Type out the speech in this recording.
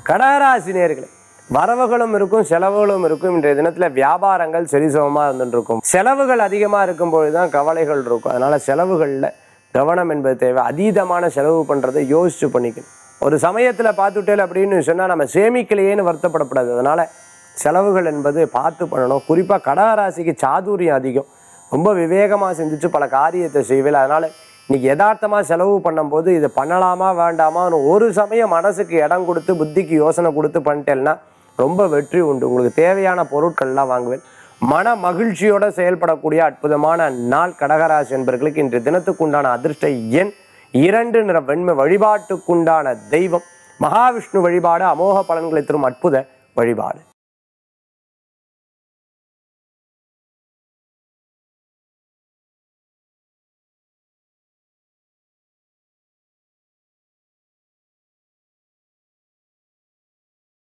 கடகராசி நேர்களே வரவுகளும் இருக்கும் செலவுகளும் இருக்கும் இன்றைய தினத்தில் வியாபாரங்கள் சரிசமமாக இருந்துட்டு இருக்கும் செலவுகள் அதிகமாக இருக்கும் பொழுது தான் கவலைகள் இருக்கும் அதனால் செலவுகளில் கவனம் என்பது தேவை அதீதமான செலவு பண்ணுறதை யோசிச்சு பண்ணிக்கணும் ஒரு சமயத்தில் பார்த்துட்டேல் அப்படின்னு சொன்னால் நம்ம சேமிக்கலையேன்னு வருத்தப்படக்கூடாது அதனால் செலவுகள் என்பது பார்த்து பண்ணணும் குறிப்பாக கடகராசிக்கு சாதுரியம் அதிகம் ரொம்ப விவேகமாக சிந்திச்சு பல காரியத்தை செய்வேன் அதனால் இன்னைக்கு யதார்த்தமாக செலவு பண்ணும்போது இது பண்ணலாமா வேண்டாமான்னு ஒரு சமயம் மனசுக்கு இடம் கொடுத்து புத்திக்கு யோசனை கொடுத்து பண்ணிட்டேன்னா ரொம்ப வெற்றி உண்டு உங்களுக்கு தேவையான பொருட்கள்லாம் வாங்குவேன் மன மகிழ்ச்சியோட செயல்படக்கூடிய அற்புதமான நாள் கடகராசி என்பர்களுக்கு இன்று தினத்துக்குண்டான அதிர்ஷ்ட எண் இரண்டு நிற வெண்மை வழிபாட்டுக்குண்டான தெய்வம் மகாவிஷ்ணு வழிபாடு அமோக பலன்களை தரும் அற்புத வழிபாடு